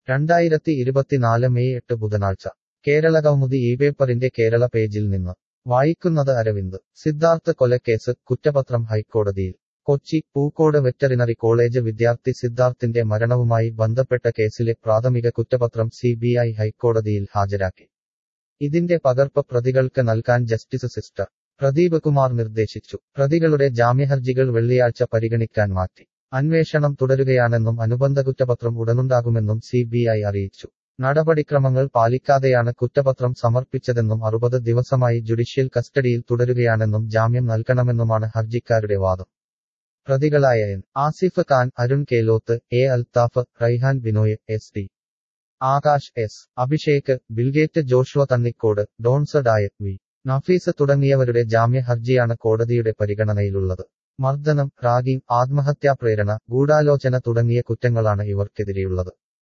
രണ്ടായിരത്തി ഇരുപത്തിനാല് മെയ് എട്ട് ബുധനാഴ്ച കേരള കൗമുദി ഈ പേപ്പറിന്റെ കേരള പേജിൽ നിന്ന് വായിക്കുന്നത് അരവിന്ദ് സിദ്ധാർത്ഥ് കൊലക്കേസ് കുറ്റപത്രം ഹൈക്കോടതിയിൽ കൊച്ചി പൂക്കോട് വെറ്ററിനറി കോളേജ് വിദ്യാർത്ഥി സിദ്ധാർത്ഥിന്റെ മരണവുമായി ബന്ധപ്പെട്ട കേസിലെ പ്രാഥമിക കുറ്റപത്രം സിബിഐ ഹൈക്കോടതിയിൽ ഹാജരാക്കി ഇതിന്റെ പകർപ്പ് പ്രതികൾക്ക് നൽകാൻ ജസ്റ്റിസ് സിസ്റ്റർ പ്രദീപ് കുമാർ നിർദ്ദേശിച്ചു പ്രതികളുടെ ജാമ്യഹർജികൾ വെള്ളിയാഴ്ച പരിഗണിക്കാൻ മാറ്റി അന്വേഷണം തുടരുകയാണെന്നും അനുബന്ധ കുറ്റപത്രം ഉടനുണ്ടാകുമെന്നും സിബിഐ അറിയിച്ചു നടപടിക്രമങ്ങൾ പാലിക്കാതെയാണ് കുറ്റപത്രം സമർപ്പിച്ചതെന്നും അറുപത് ദിവസമായി ജുഡീഷ്യൽ കസ്റ്റഡിയിൽ തുടരുകയാണെന്നും ജാമ്യം നൽകണമെന്നുമാണ് ഹർജിക്കാരുടെ വാദം പ്രതികളായ N Asif Khan Arun Keloth A Althaf Raihan Binoy S T Akash S Abhishek Billgate Joshua Thannikkode ഡോൺസ ഡായ് വി നഫീസ് തുടങ്ങിയവരുടെ ജാമ്യ ഹർജിയാണ് കോടതിയുടെ പരിഗണനയിലുള്ളത് മർദ്ദനം റാഗിംഗ് ആത്മഹത്യാ പ്രേരണ ഗൂഢാലോചന തുടങ്ങിയ കുറ്റങ്ങളാണ് ഇവർക്കെതിരെയുള്ളത്